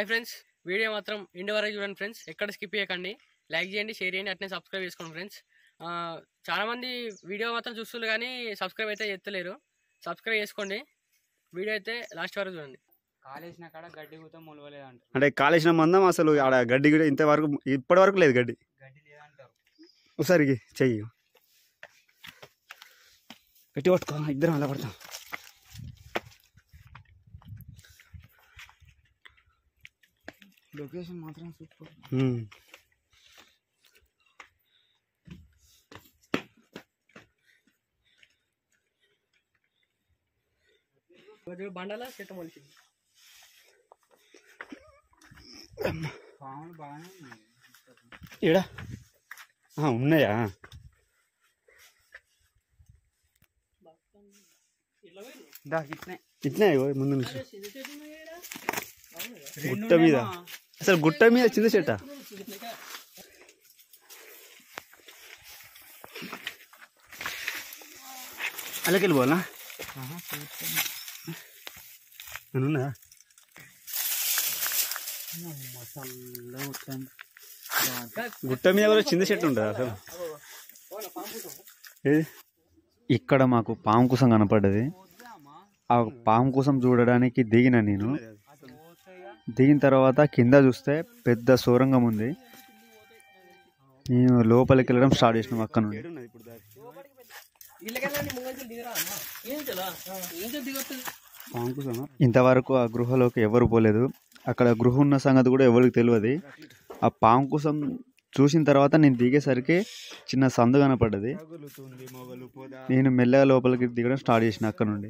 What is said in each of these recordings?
Hi friends video మాత్రం ఇండి వరకు చూడండి ఫ్రెండ్స్ ఎక్కడ స్కిప్ చేయకండి లైక్ చేయండి షేర్ చేయండి అట్నే సబ్స్క్రైబ్ చేసుకోండి ఫ్రెండ్స్ చాలా మంది వీడియో మాత్రం చూస్తున్నారు కానీ సబ్స్క్రైబ్ అయితే చేస్తలేరు సబ్స్క్రైబ్ చేసుకోండి వీడియో అయితే లాస్ట్ వరకు చూడండి కాలేసిన కాడ గడ్డి కూత మొలవలేదు అంటారు అంటే కాలేసిన మందం అసలు ఆడ గడ్డి కూడా ఇంతవరకు ఇప్పటి వరకు లేదు గడ్డి గడ్డి లేదంటారు ఒకసారి ఇగి, చెయ్యి పెట్టి పట్టుకో ఇద్దరం అలా పడతాం లొకేషన్ మాత్రం సూపర్ ఉమ్. బండలా చెట్టు మొలిచింది పాములు బాగానే ఉన్నాయి ఈడ ఆ, ఉన్నాయా దా ఇట్నే ఇట్లే ఇగో ముందు నుంచి చిన్న చెట్టు ఉన్నాయి ఈడ. గుట్ట మీద అసలు గుట్ట మీద చిన్న చెట్ట అలాగే వెళ్ళిపోవాలా నేను ఉన్నా మసాలా మొత్తం గుట్ట మీద కూడా చిన్న చెట్టు ఉంటుంది అసలు ఏది ఇక్కడ మాకు పాము కోసం కనపడ్డది ఆ పాము కోసం చూడడానికి దిగిన నేను దిగిన తర్వాత కింద చూస్తే పెద్ద సొరంగం ఉంది నేను లోపలికి వెళ్ళడం స్టార్ట్ చేసినాం అక్కడ నుండి ఏడున్నది ఇప్పుడు దారి ఇళ్ళకెళ్ళండి ముంగంచెలు దిగరా అమ్మా ఏం చెలా ఏం చెల్ దిగొస్తుంది పాము కోసమా ఇంతవరకు ఆ గృహలోకి ఎవరు పోలేదు అక్కడ గృహ ఉన్న సంగతి కూడా ఎవరికి తెలియదు ఆ పాము కోసం చూసిన తర్వాత నేను దిగేసరికి చిన్న సందు కనపడ్డది తగులుతుంది మొగలు పోదా నేను మెల్లగా లోపలికి దిగడం స్టార్ట్ చేసిన అక్కడ నుండి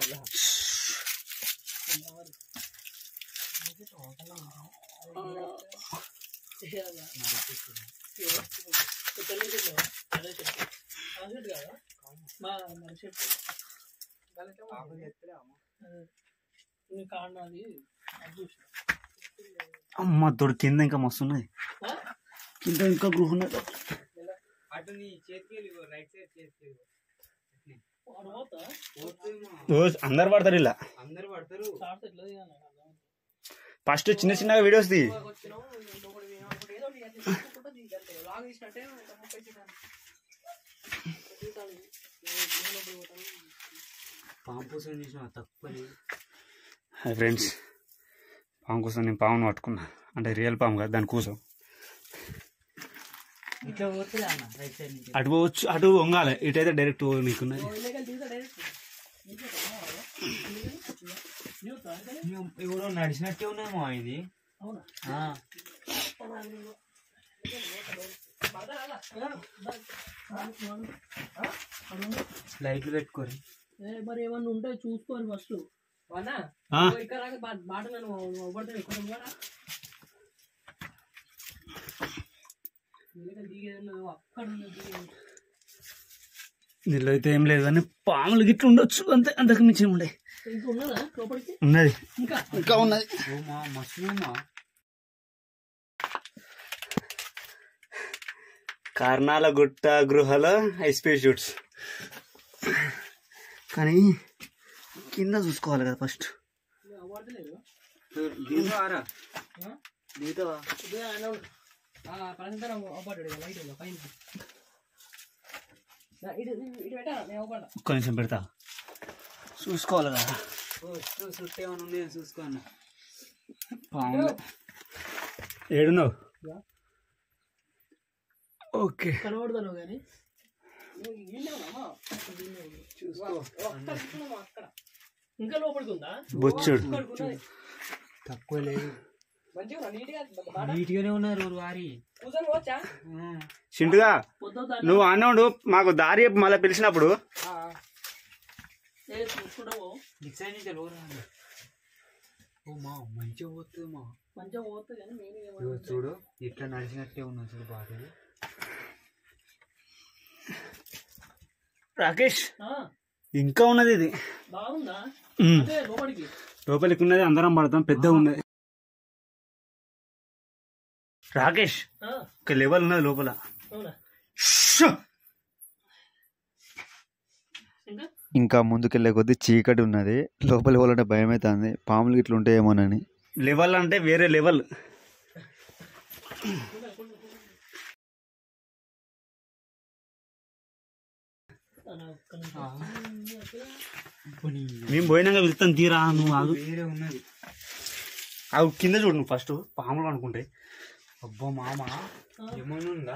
కాండాలి అమ్మ తోడు కింద ఇంకా మస్తు ఉన్నది కింద ఇంకా గృహ ఉన్నది అటు నీ చేతికి వెళ్ళి రైట్ సైడ్ చేతికి వెళ్ళి ఓ, అందరు పడతారు ఇలా అందరు పడతారు ఫస్ట్ చిన్న చిన్నగా వీడియోస్ ది పాము పూసం చేసిన తక్కువ హాయ్ ఫ్రెండ్స్ పాము కోసం నేను పామును పట్టుకున్నా అంటే రియల్ పాము కాదు దాని కోసం ఇట్లా పోతుంది అన్న రైట్ సైడ్ నుంచి అటు పోవచ్చు అటు వంగాలి ఇటైతే డైరెక్ట్ నీకున్నది ఎవరో నడిచినట్టే ఉన్నామో ఇది ఆ. లైట్లు పెట్టుకోరు మరి ఏమన్నా ఉంటే చూసుకోరు ఫస్ట్ వానా ఆ, ఇక్కడ రాక బా- బాట నన్ను అవ్వబడతాను కొంచెం కూడా వీళ్ళకి దిగేది అక్కడ ఉన్నది దిగేది. దీనిలో అయితే ఏం లేదు కానీ పాములు గిట్ల ఉండొచ్చు అంతే అంతకు మించి ఏం ఉండే ఇంకా ఉన్నదా లోపలికి ఉన్నది ఇంకా ఇంకా ఉన్నది ఓ మా మస్తుమా కర్ణాల గుట్ట గృహలో ఐస్పీ షూట్స్ కానీ కింద చూసుకోవాలి కదా ఫస్ట్ అవ్వడలేదు దిగుతారా ఆ? దిగుతావా ఇదే ఆయన ఉన్నాడు. ఆ ప్రశాంతరం అవ్వబడ్డాడు ఇక లైట్ ఉందా పైన నా ఇటు ఇటు- ఇటు పెట్టారా నేను అవ్వబడ్డా ఒక్క నిమిషం పెడతా చూసుకోవాలి కదా ఓ చూ- చుట్టూ ఏమైనా ఉన్నాయో చూసుకో అన్న పాము ఏడున్నావు యా. ఓకే కనబడతాను కానీ చూసుకో అక్కడ ఇంకా లోపలికి ఉందా బొచ్చుడు ఇక్కడికి ఉన్నది. తక్కువ లేదు మంచిగా ఉన్నా, నీట్గా బాట నీట్గానే ఉన్నారు ఊరు వారి కూర్చొని పోవచ్చా చింటుగా పొద్దుతా నువ్వు అన్నాడు మాకు దారి చెప్పు మళ్ళీ పిలిచినప్పుడు ఏ చూసుకుంటావు ఇటు సైడ్ నుంచి ఊరు ఓ మా మంచిగా పోతుంది మా మంచిగా పోతుంది కానీ నేను ఇదిగో చూడు ఇట్లా నడిచినట్టే ఉన్నా చూడు బాగా రాకేష్ ఇంకా ఉన్నది ఇది బాగుందా ఉమ్. అదే లోపలికి లోపలికి ఉన్నది అందరం పడతాం పెద్ద ఉన్నది రాకేష్ ఆ, ఒక లెవెల్ ఉన్నది లోపల అవునా షో! ఇంకా ఇంకా ముందుకెళ్ళే కొద్దీ చీకటి ఉన్నది లోపలికి పోవాలంటే భయం అవుతుంది పాములు ఇట్లా ఉంటాయేమోనని లెవెల్ అంటే వేరే లెవెల్ మేము పోయినాక వెళ్తాను తీరా నువ్వు ఆగు వేరే ఉన్నది ఆగు కింద చూడు నువ్వు ఫస్ట్ పాములు అనుకుంటే అబ్బా మామ ఏమైనా ఉందా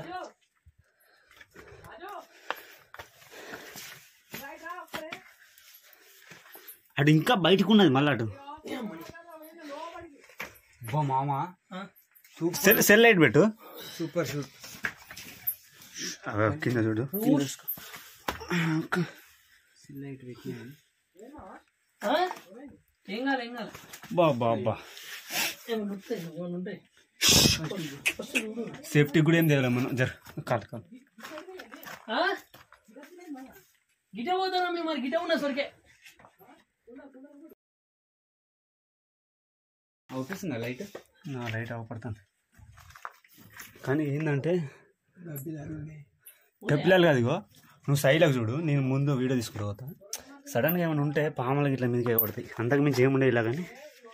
అటు ఇంకా బయటకు ఉన్నది మళ్ళీ అటు అబ్బా మామ సెల్ సెల్ లైట్ పెట్టు సూపర్ సూపర్ అవి కింద చూడు లైట్ పెట్టినా ఏం కాదు ఏం కాదు బా బా బా ఉంటాయి సేఫ్టీ కూడా ఏం తెలియదు మనం జర కాదు కాదు గిట పోతారా మేము మరి గిట ఉన్నా సరికే అవుపిస్తుందా లైట్ నా లైట్ అవపడుతుంది కానీ ఏంటంటే గప్పిలాలు కాదు ఇగో నువ్వు సైడ్లకు చూడు నేను ముందు వీడియో తీసుకుంటూ పోతా సడన్గా ఏమైనా ఉంటే పాములకి ఇట్లా మీదకి పడతాయి అంతకు మించి ఏముండే ఇలా కానీ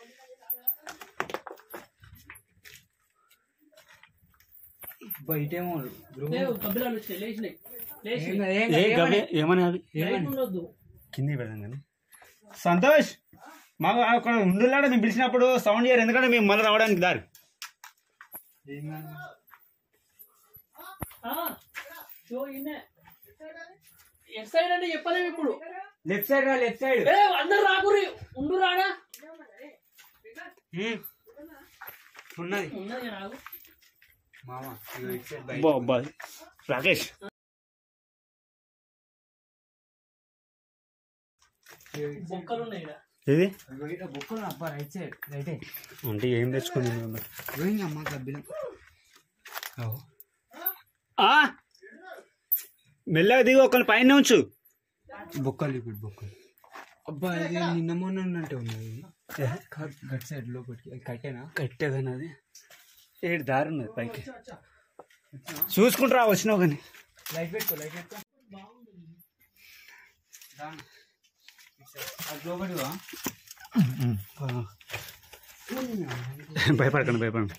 బయటేమో బ్రో కబ్బిలాలు వచ్చినాయి లేచినాయి లేచి ఏ గవ్వే ఏమని అవి ఉండొద్దు కింద పెడదాం కానీ సంతోష్ మాకు అక్కడ ఉండులాడ మేము పిలిచినప్పుడు సౌండ్ చేయరు ఎందుకంటే మేము మళ్ళీ రావడానికి దారి యో ఇన్నే ఎట్ సైడ్ అంటే చెప్పలేము ఇప్పుడు లెఫ్ట్ సైడ్ రా లెఫ్ట్ సైడ్ ఏ అందరు రాకురి ఉండు రాడా ఉన్నది ఉన్నది రాగు మామ ఇగో ఇటు సైడ్ బయట అబ్బా అబ్బా రాకేష్ బొక్కలు ఉన్నాయి ఈడ. ఏది ఇగో ఇటు బుక్కలు అబ్బా రైట్ సైడ్ రైటే అంటే ఏం తెచ్చుకుంది పోయిందమ్మా గబ్బిలం ఆ మెల్లగా దిగి ఒకరిని పైన ఉంచు బొక్కలు ఇప్పుడు బొక్కలు అబ్బా ఇది నిన్న మొన్న ఉన్నట్టే ఉన్నది కాదు, గట్ సైడ్ లోపలికి అది కట్టేనా కట్టేదని అది ఏడు దారి ఉన్నది పైకి చూసుకుంటారా వచ్చినావు కానీ లైట్ పెట్టుకో లైట్ పెట్టుకో రాను. ఇటు సైడ్. అది లోపలివా భయపడకండి భయపడండి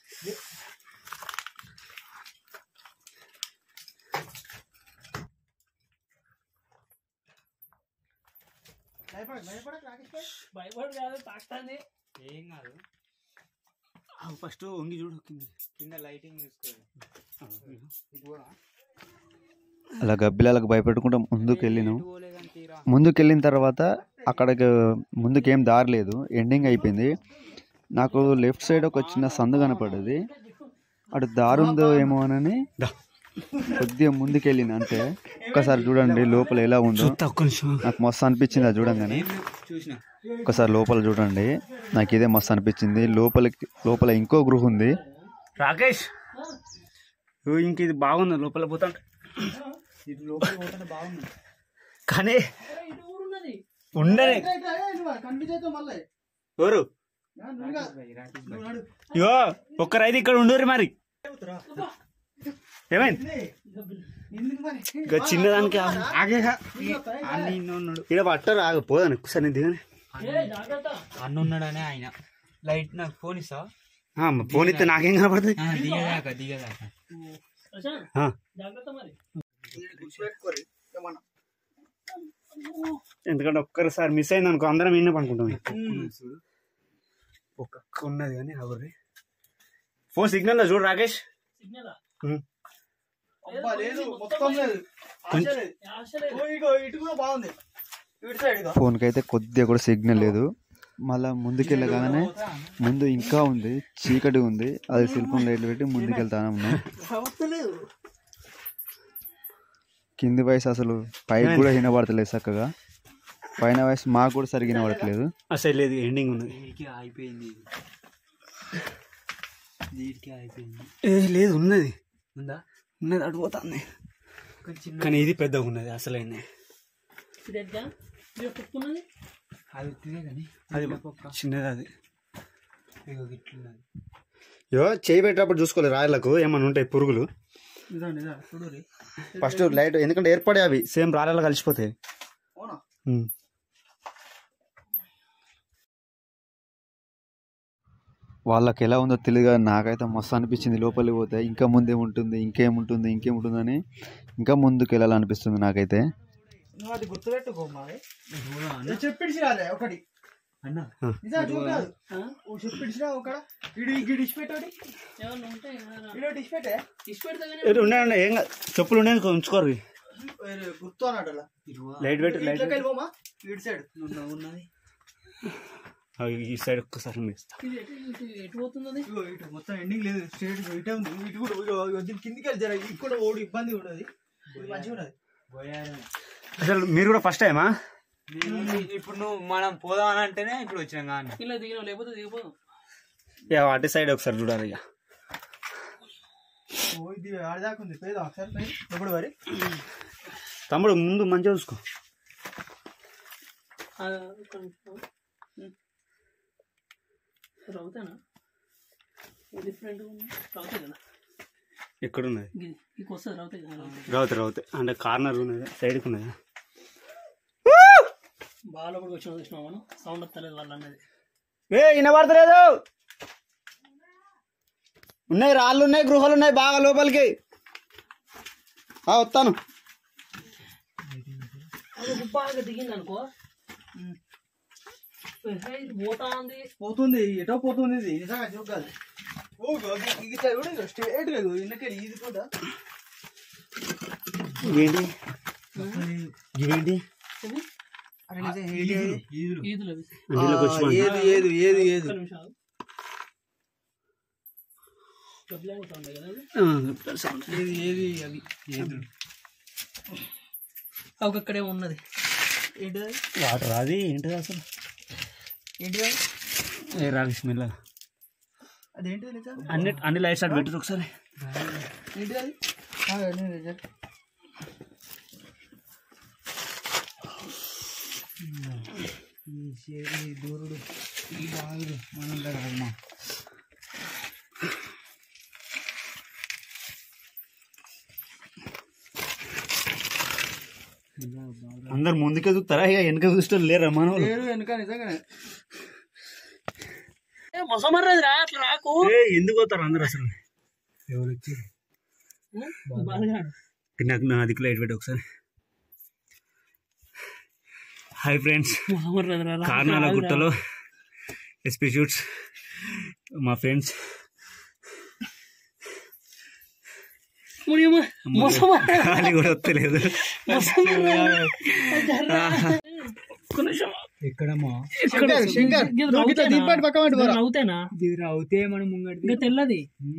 భయపడు కాదు తాకుతాంది ఏం కాదు ఫస్ట్ వంగి చూడు కింది కింద లైటింగ్ చూసుకోవాలి ఇది కూడా అలా గబ్బిలాలకు భయపెట్టుకుంటూ ముందుకు వెళ్ళినాం పోలేదని తీరా ముందుకు వెళ్ళిన తర్వాత అక్కడికి ముందుకేం దారి లేదు ఎండింగ్ అయిపోయింది నాకు లెఫ్ట్ సైడ్ ఒక చిన్న సందు కనపడ్డది అటు దారి ఉందో ఏమో అని దా. కొద్దిగా ముందుకు వెళ్ళిన అంతే ఒకసారి చూడండి లోపల ఎలా ఉందో ఒక్క నిమిషం నాకు మస్తు అనిపించింది అది చూడంగానే చూసిన ఒకసారి లోపల చూడండి నాకు ఇదే మస్తు అనిపించింది లోపలికి లోపల ఇంకో గృహ ఉంది రాకేష్ ఓ, ఇంక ఇది బాగుంది లోపల పోతా ఇది లోపల పోతుంటే బాగుంది కానీ ఇటు ఊరు ఉన్నది ఉండని ఎవరు ఇగో ఒక్కరైతే ఇక్కడ ఉండరు మరి ఏమైంది ఇక చిన్నదానికి ఆగే అన్న ఇన్న ఉన్నాడు ఇక్కడ పట్టరు ఆగ పోదాను ఒకసారి దిగని ఏ జాగ్రత్త అన్న ఉన్నాడనే ఆయన లైట్ నాకు ఫోన్ ఇస్తావా ఫోన్ ఇస్తే నాకేం కనపడుతుంది ఆ, దిగదాకా దిగదాకా ప్రశాంత్ ఆ, జాగ్రత్త మరి ఎందుకంటే ఒక్కసారి మిస్ అయింది అనుకో అందరం విన్న పనుకుంటాం ఒక్క ఉన్నది కానీ అవరి ఫోన్ సిగ్నల్ చూడు రాకేష్ సిగ్నల్ ఉం. ఫోన్కి అయితే కొద్దిగా కూడా సిగ్నల్ లేదు మళ్ళా ముందుకు వెళ్ళగానే ముందు ఇంకా ఉంది చీకటి ఉంది అది సెల్ ఫోన్ లైట్లు పెట్టి ముందుకు వెళ్తానే ఉన్నాం కింది వయసు అసలు పైకి కూడా వినబడతలేదు చక్కగా పైన వయసు మాకు కూడా సరిగ్గా వినబడట్లేదు అసలు లేదు ఎండింగ్ ఉన్నది దీనికి అయిపోయింది దీనికి అయిపోయింది ఏ లేదు ఉన్నది ఉందా ఉన్నది అడిపోతుంది కొంచెం చిన్న కానీ ఇది పెద్దగా ఉన్నది అసలైంది ఇది ఎట్లా ఇది కుక్కున్నది అది ఉత్తిదే కానీ అది పక్క చిన్నది అది ఇగో ఇట్లున్నది యో చేయి పెట్టేటప్పుడు చూసుకోలేదు రాయలకు ఏమైనా ఉంటాయి పురుగులు ఇదండి ఇదా చూడు రే ఫస్ట్ లైట్ ఎందుకంటే ఏర్పడే అవి సేమ్ రాళ్ళలో కలిసిపోతాయి ఉం. వాళ్ళకి ఎలా ఉందో తెలియదు కానీ నాకైతే మస్తు అనిపించింది లోపలికి పోతే ఇంకా ముందేముంటుంది ఇంకేముంటుంది ఇంకేముంటుందని ఇంకా ముందుకు వెళ్ళాలనిపిస్తుంది నాకైతే నువ్వు అది గుర్తుపెట్టుకో మరి చెప్పిడిచి రాలే ఒకటి అన్న నిజా చూడాలి ఓ చెప్పిడిచిరా ఒకడ ఇడు ఇటు డిష్ పెట్టాడు ఇడు డిష్ పెట్టే ఏ, ఉండండి ఏం కాదు. చెప్పులు ఉండే ఉంచుకోరు ఇవి. గుర్తు అన్నాడు అలా లైట్ పెట్టి లైట్ ఇట్లోకి పెట్టి. వెళ్ళిపోమా ఇటు సైడ్ ఉన్నది ఆ, ఈ సైడ్ ఒక్కసారి వేస్తా ఇగో ఇటు మొత్తం ఎండింగ్ లేదు స్ట్రేట్ ఇటే ఉంది ఇటు కూడా ఇగో, ఇగో దీని కిందికి వెళ్ళి జర ఇది కూడా ఓడి ఇబ్బంది ఉండదు ఇది మంచిగా ఉన్నది అసలు మీరు కూడా ఫస్ట్ టైమా ఇప్పుడు నువ్వు మనం పోదాం అని అంటేనే ఇప్పుడు వచ్చినాం కానీ ఇలా దిగిన లేకపోతే దిగిపోదు ఇక అటు సైడ్ ఒకసారి చూడాలి ఇక ఓ ఇది ఆడదాకా ఉంది పేద ఒకసారి పై ఎప్పుడు మరి తమ్ముడు ముందు మంచిగా చూసుకో రవుతానా డిఫరెంట్ రవుతాయి కదా ఎక్కడ ఉన్నది ఇక వస్తుంది రవుతాయి కదా రావుతాయి రావుతాయి అంటే కార్నర్ ఉన్నది సైడ్కి ఉన్నది బాగా లోపలికి వచ్చిన చూసినాం మనం సౌండ్ వస్తలేదు వాళ్ళు అన్నది ఏ వినబడతలేదు ఉన్నాయి రాళ్ళు ఉన్నాయి గృహాలు ఉన్నాయి బాగా లోపలికి ఆ, వస్తాను అది బాగా దిగింది అనుకో ఇది పోతా ఉంది పోతుంది ఎటో పోతుంది ఇది నిజంగా చూడాలి ఓ ఇది కూడా స్ట్రేట్ లేదు ఇందుకే ఇది కూడా ఇవేంటి ఇవేంటి ఈదులు అవి అందులోకి వచ్చి పో. ఏది ఏది ఏది ఏది ఒక్క నిమిషం ఆగు. డబ్బులు అవుతా ఉన్నాయి కదా అవి? ఆ, sound. ఏది ఏది అవి ఏది ఒక ఇక్కడే ఉన్నది ఏంటిది వాటర్ అది ఏంటిది అసలు ఏంటిది ఏ రాగి స్మెల్ అదేంటిది నిజం అన్ని అన్ని లైట్స్ అటు పెట్టు ఒకసారి ఏంటిది అది ఆ, నేను నిజం. ఈ షేరు, ఈ దూరుడు ఈ బాగుడు మనం అమ్మా అందరు ముందుకే చూస్తారా ఇక వెనక చూస్తే లేరా మన వాళ్ళు? పేరు వెనుక నిజంగానే మొసమర్రది రా అట్లా రాకు ఏ, ఎందుకు పోతారు అందరు అసలు ఎవరు వచ్చి బాగా నాకు నా దిక్కు లైట్ పెట్టు ఒకసారి హాయ్ ఫ్రెండ్స్ మొసమర్రది రా కార్నాల గుట్టలో ఎస్పీ షూట్స్ మా ఫ్రెండ్స్ మొసమర్ర ఖాళీ కూడా వస్తలేదు ఎక్కడమ్మా శంకర్ శంకర్ గిట్ల దీపాటి పక్క వంటి పోరా. అవుతానా ఇది అవుతే మనం ముంగడి ఇంకా తెల్లది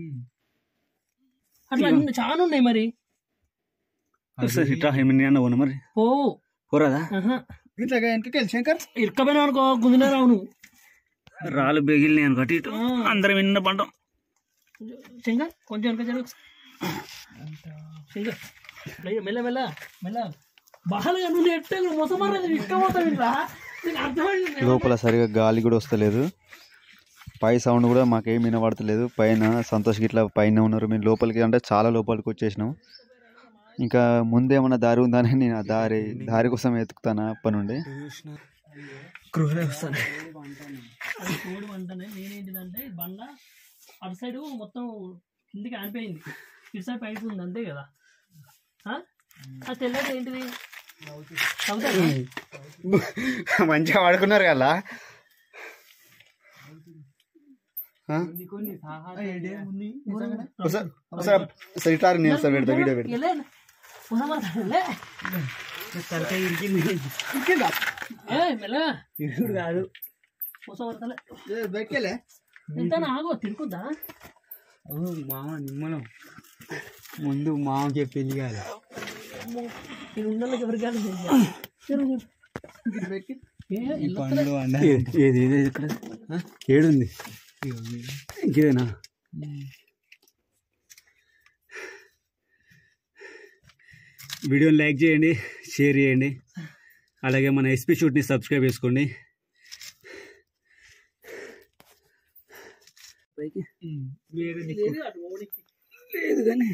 అట్లా అన్ని చాలా ఉన్నాయి మరి ఒకసారి ఇట్లా ఏమన్నా అన్న పోను మరి ఓ పోరాదా ఆహా. గిట్ల వెనకకి వెళ్ళి శంకర్ ఇరుక్కపోయినా అనుకో గుంజిన రావు నువ్వు రాళ్ళు బెగిలినాయి అనుకో అటు ఇటు అందరం విన్న పంటం చెంగ కొంచెం వెనక జరుగు చెంగ అయ్యో, మెల్ల మెల్ల మెల్ల బాగా నువ్వు ఎట్టే మొసమర్రది ఇష్టమవుతావు ఇట్లా నీకు అర్థమైంది లోపల సరిగా గాలి కూడా వస్తలేదు పై సౌండ్ కూడా మాకేం వినబడతలేదు పైన సంతోష్ గిట్లా పైన ఉన్నారు మేము లోపలికి అంటే చాలా లోపలికి వచ్చేసినాం ఇంకా ముందేమన్నా దారి ఉందని నేను ఆ దారి దారి కోసం వెతుకుతాను అప్పటి నుండి గృహలే వస్తాను అది చూడు అంటేనే నేనేంటిదంటే ఈ బండ అటు సైడ్ మొత్తం కిందికి ఆనిపోయింది ఇటు సైడ్ పైపు ఉంది అంతే కదా ఆ? ఆ తెల్లది ఏంటిది చదువుతావా? మంచిగా వాడుకున్నారు కదా ఏంటి ఉంది నిజంగానే ఒకసారి ఒకసారి ఒకసారి ఇట్లా నేను ఒకసారి పెడతా వీడియో పెడతా ఎలే. ఉన్నమాట, ఎలే. ఏయ్, మెల్లగా. కాదు కూసోబడతలే. ఏ, బయటికి వెళ్ళే ఎంతైనా ఆగో తిరుకుద్దా ఓ మామ నిమ్మలం ముందు మామకి పెళ్లి కాదు నేను ఉన్నోళ్ళకి ఎవరికి కాదు బయటికి పండ్లు అండ ఏది ఏది ఇక్కడ ఏడుంది ఇంకేనా వీడియోని లైక్ చేయండి షేర్ చేయండి అలాగే మన ఎస్పీ షూట్ని సబ్స్క్రైబ్ చేసుకోండి వేరే దిక్కు. లేదు కానీ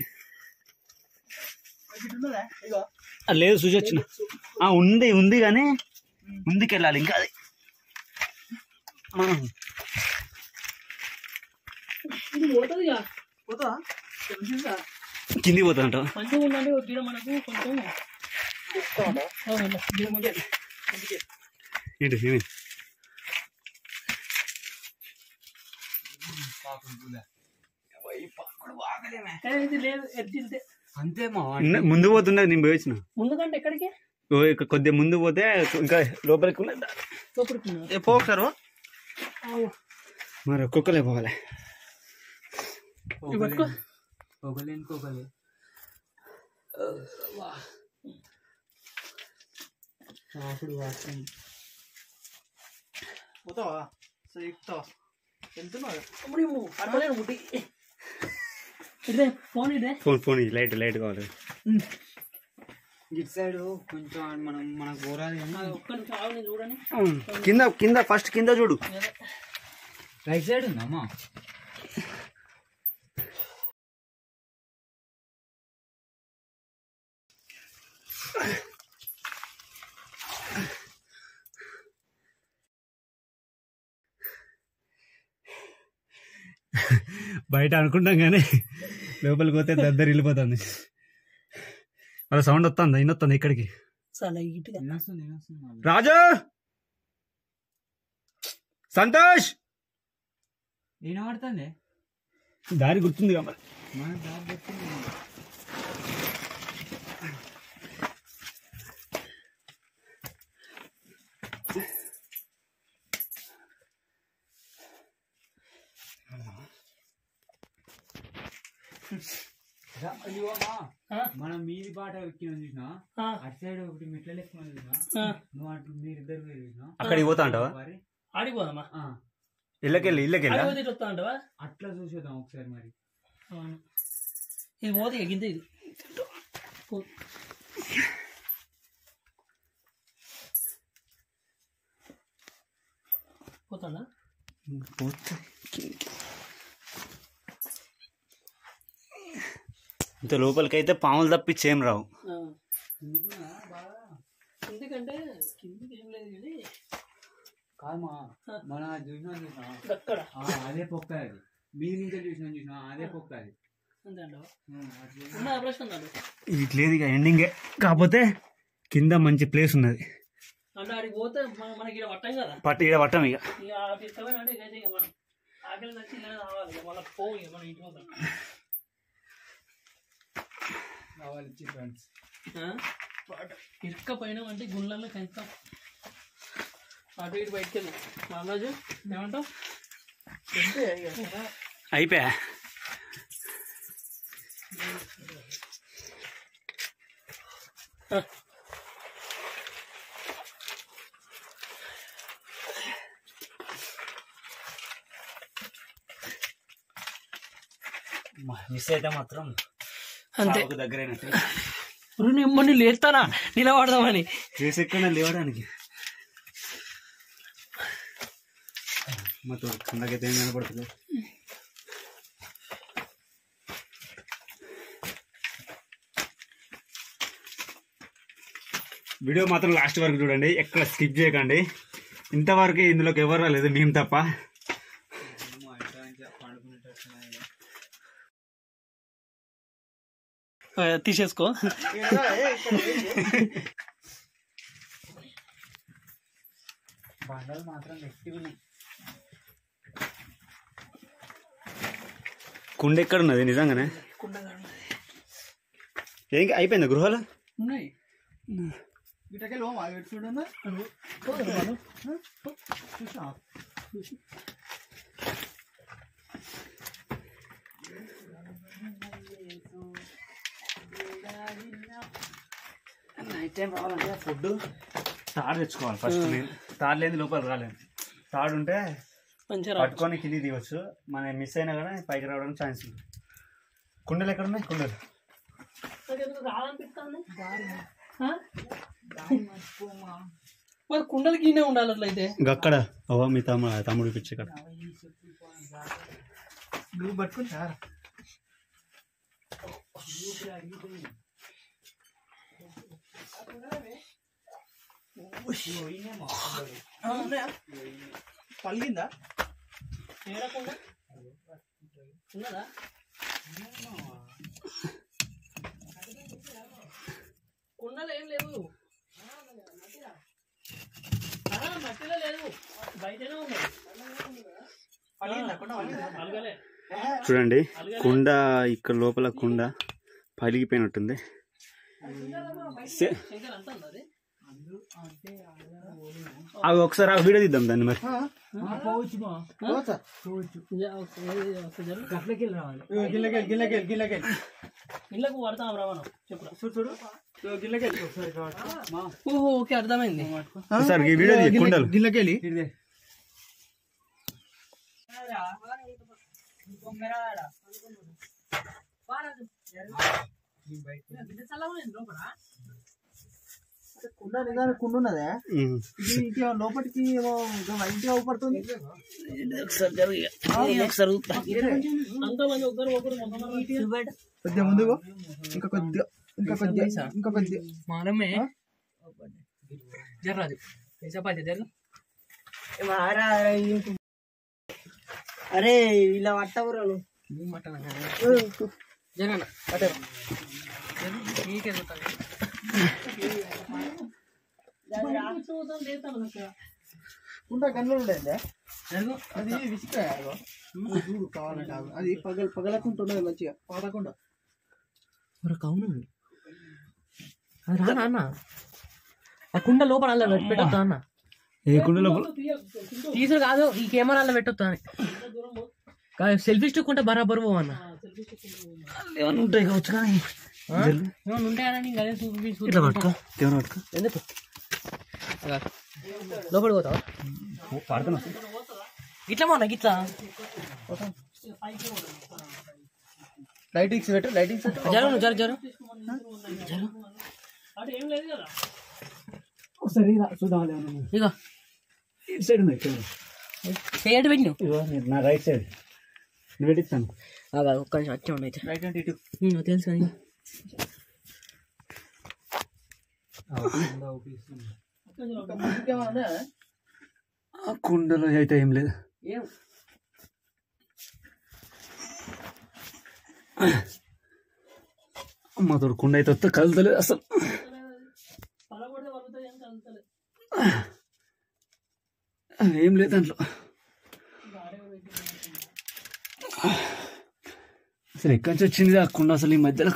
ఇటు ఉన్నదా ఇగో ఆ, లేదు చూసి వచ్చిన ఆ, ఉంది ఉంది కానీ ముందుకు వెళ్ళాలి ఇంకా అది మనం ఇది పోతుంది ఇక పోతావా తెలిసిందా కిందికి పోతుందంట మంచిగా ఉందంటే ఒక గిడ మనకు కొంచెం అవును, గిడ మంచిగా. ఏంటి ఏమైంది ఏ, ఇది లేదు ఎత్తి ఇంతే. అంతే మా ఉన్న- ముందు పోతున్నా నేను పోయి వచ్చిన ముందుకంటే ఎక్కడికి ఓ, ఇక కొద్దిగా ముందు పోతే ఇంకా లోపలికి ఉన్నది. లోపలికి ఏ పో ఒకసారి మరి ఒక్కొక్కలే పోవాలి పట్టుకో ఒకలే ఇంకొకలే అప్పుడు వాసన పోతావా సరే ఎక్కుతావా వెళ్తున్నావా ఇప్పుడు ఇవ్వు. పడవలేను బుడ్డి ఇదే ఫోన్ ఇదే ఫోన్ ఫోన్ ఇయ్యి, లైట్ లైట్ కావాలి ఇటు సైడ్ కొంచెం మనం మనకు పోరాలి అది ఒక్క నిమిషం ఆగు, నేను చూడని కింద కింద ఫస్ట్ కింద చూడు రైట్ సైడ్ ఉందమ్మా బయట అనుకుంటాం కానీ లోపలికి పోతే దద్దరు వెళ్ళిపోతుంది వాళ్ళ సౌండ్ వస్తుంది ఇన్ని వస్తుంది ఇక్కడికి చాలా ఇటుగా వినొస్తుంది వినొస్తుంది మళ్ళీ. రాజు సంతోష్ వినబడుతుంది దారి గుర్తుంది కదా మరి. మన దారి చెప్తుంది రా- అయ్యో అమ్మా ఆ? మనం మీది బాట ఎక్కిన చూసినా ఆ, అటు సైడ్ ఒకటి మెట్ల ఎక్కువ చూసినా ఆ. నువ్వు అటు మీరిద్దరు పోయి చూసినా అక్కడికి పోతా అంటావా మరి ఆడిపోదామా ఆ, ఇళ్ళకెళ్ళి ఇళ్ళకెళ్ళి ఆడిపోతే ఇటు వస్తా అంటావా అట్లా చూసేద్దాం ఒకసారి మరి అవును. ఇది పోతే ఇక గింత ఇది పో- పోతాడా ఇంత లోపలికి అయితే పాములు తప్పించి ఏం రావు ఆ. ఎందుకంటే కిందికి ఏం లేదు కానీ కాదమ్మా మన చూసినా చూసినా అక్కడ ఆ, అదే పొక్క అది మీది నుంచి చూసినా చూసినా అదే పొక్క అది అంతే అంటావా ఉం, అట్లా ఉన్న ఆపరేషన్ అన్నాడు ఇది లేదు ఇక ఎండింగే కాకపోతే కింద మంచి ప్లేస్ ఉన్నది అంటే ఆడికి పోతే మన- మనకి ఇక్కడ పట్టం కదా పట్టు ఇక్కడ పట్టం ఇక ఇక ఆ పిస్తమే అంటే ఇక ఇక మనం ఆకలి నచ్చి ఇలా రావాలి ఇక మళ్ళీ పోవు ఇక మనం ఇంటికి పోతాం కావాలి ఫ్రెండ్స్ ఆ? ఇరుక్క పైన అంటే గుళ్ళల్లో కంచుతాం అటు ఇటు బయటికి వెళ్ళాం మహారాజు ఏమంటావు అంతే ఇక. అయిపోయా మిస్ అయితే మాత్రం అంతే చావుకు దగ్గరైనట్టు ఇప్పుడు నేను మొన్న లేస్తానా నిలబడదామని చేసి ఎక్కడ లేవడానికి మొత్తం కిందకైతే ఏం కనపడుతుంది వీడియో మాత్రం లాస్ట్ వరకు చూడండి ఎక్కడ స్కిప్ చేయకండి ఇంతవరకు ఇందులోకి ఎవరు రాలేదు మేము తప్ప ఆ, తీసేసుకో బండలు మాత్రం గట్టిగా ఉన్నాయి కుండ ఎక్కడ ఉన్నది నిజంగానే ఏం అయిపోయింది గృహాలు ఉన్నాయి ఇటకెళ్ళి పోమా ఇటు చూడన్నా చూసినా నైట్ టైం రావాలంటే ఫుడ్ తాడు తెచ్చుకోవాలి ఫస్ట్ నేను తాడు లేని లోపల రాలేదు తాడు ఉంటే మంచిగా రావచ్చు పట్టుకొని కింది దిగొచ్చు మనం మిస్ అయినా కానీ పైకి రావడానికి ఛాన్స్ ఉంది కుండలు ఎక్కడ ఉన్నాయి కుండలు నాకెందుకు రావాలనిపిస్తుంది ఆ? మరి కుండలు గిన్నె ఉండాలి అట్లయితే అక్కడ ఓ మీ తమ్ముడు తమ్ముడు పిచ్చి ఇక్కడ నువ్వు పట్టుకుంటా పలిగిందా ఏడకుండా ఉన్నదా కుండలు ఏం లేవు ఆ, మట్టిలో లేదు బయటనే ఉన్నాయి అలగలే చూడండి కుండ ఇక్కడ లోపల కుండ పలిగిపోయినట్టుంది సే- శంకర్ అంతా ఉంది అది అవి ఒకసారి ఆ వీడియో తీద్దాం దాన్ని మరి గిల్లకెళ్ళి గిల్లకెళ్ళి గిల్లకెళ్ళి ఇళ్ళకు పడతాం రవాణా చెప్పురా చూడు చూడు గిల్లకెళ్ళి ఒకసారి ఓహో ఓకే అర్థమైంది ఒకసారి ఈ వీడియో తీ, కుండలు గిల్లకెళ్ళి కుండ నిజానికి కుండ ఉన్నదే ఉమ్. ఇది ఇంకే లోపలికి ఏమో ఇంటి అవుపడుతుంది అంతమంది ఒకరు ఒకరు కొద్దిగా ముందుకు ఇంకా కొద్దిగా ఇంకా కొద్దిగా ఇంకా కొద్దిగా మానమే జర్రాదు చపాతి జరు అరే ఇలా పట్టవురాలు జరగన నీకే కుండ గన్నులు ఉండేది అది విసికా చూడు కావాలంటే ఆగు. అది పగల పగలకుంటుండదు మంచిగా పాడకుండా అవును రా నాన్న ఆ కుండ లోపల అలా పెట్టొద్దా అన్న ఏ కుండ లోపల తీసుడు కాదు ఈ కెమెరాలో పెట్టొద్దా అని కాదు సెల్ఫీ స్టిక్ ఉంటే బరాబర్ పోవు అన్న ఏమన్నా ఉంటాయి కావచ్చు కానీ ఆ? ఏమన్నా ఉంటాయని ఇంకా అదే చూపి చూపి- ఇట్లా పట్టుకో కెమెరా పట్టుకో ఎందుకు అలా. లోపలికి పోతావా పడుతున్నా ఇట్లా మొన్న గిట్లా లైటింగ్స్ పెట్టు లైటింగ్స్ పెట్టు జరు నువ్వు జరు జరు ఒకసారి రా, చూద్దాం ఇగో ఇటు సైడ్ ఉన్నాయి కెమెరా చేయటి పెట్టి నువ్వు ఇదిగో నీ- నా రైట్ సైడ్ నేను పెట్టిస్తాను అలా ఒక్క నిమిషం వచ్చే ఉండి అయితే రైట్ అంటే ఇటు ఉమ్, తెలుసు కానీ ఇంకేమన్నా ఉన్నాయా? ఆ కుండలో అయితే ఏం లేదు ఏం అమ్మ తోడు కుండ అయితే వస్తే కలుతలేదు అసలు ఏం లేదు దాంట్లో అసలు ఎక్కడి నుంచి వచ్చింది ఆ కుండ అసలు ఈ మధ్యలో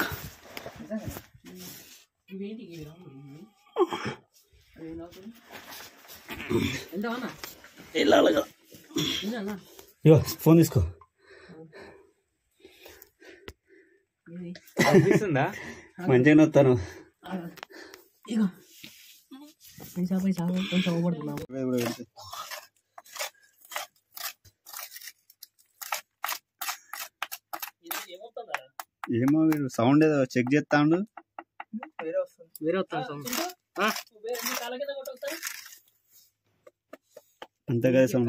ఎంత అన్న వెళ్ళాలి కదా ఎంత అన్న ఇగో ఫోన్ తీసుకో మంచిగానే వస్తాను ఇగో పైసా పైసా కొంచెం అవ్వబడుతున్నావు ఏమో వీడు సౌండ్ ఏదో చెక్ చేస్తాడు వేరే వస్తుంది వేరే వస్తాను సౌండ్ అంతే కదా సౌండ్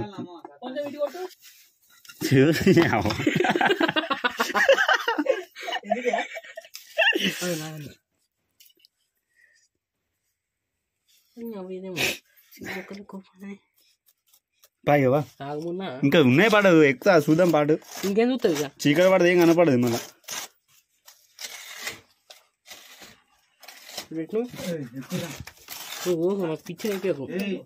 పాయవా తాగమున్నా ఇంకా ఉన్నాయి పాడు ఎక్కువ చూద్దాం పాడు ఇంకేం చూస్తుంది ఇక చీకటి పడదు ఏం కనపడదు మళ్ళీ పెట్టు ఓహో నాకు పిచ్చి అయిపోయాకు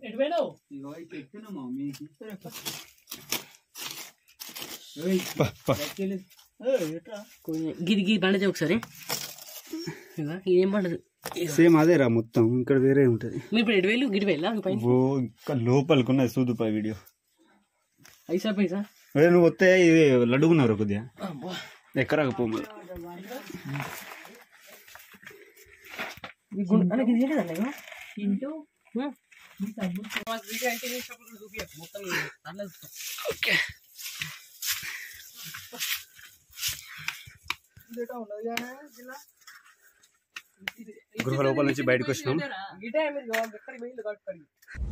కొంచెం గిది గిది పండదు ఒకసారి ఇగో ఇదేం పండదు సేమ్ అదేరా మొత్తం ఇక్కడ వేరే ఉంటుంది మీరు ఇప్పుడు ఎటు వేలు గిడి వెళ్ళా పైన ఓ ఇంకా లోపలికి ఉన్నది చూదు పై వీడియో పైసా పైసా అదే నువ్వు వస్తే ఇది లడ్డుకున్నారు కొద్దిగా అబ్బా. ఎక్కరాకపో మరి ఈ గుండు అన్న ఇది ఏంటిదన్న ఇగో ఇంటూ ఓకే గృహ లోపల నుంచి బయటకు వచ్చినాం గిటే మీరు ఎక్కడికి వెళ్ళి కట్టుకోండి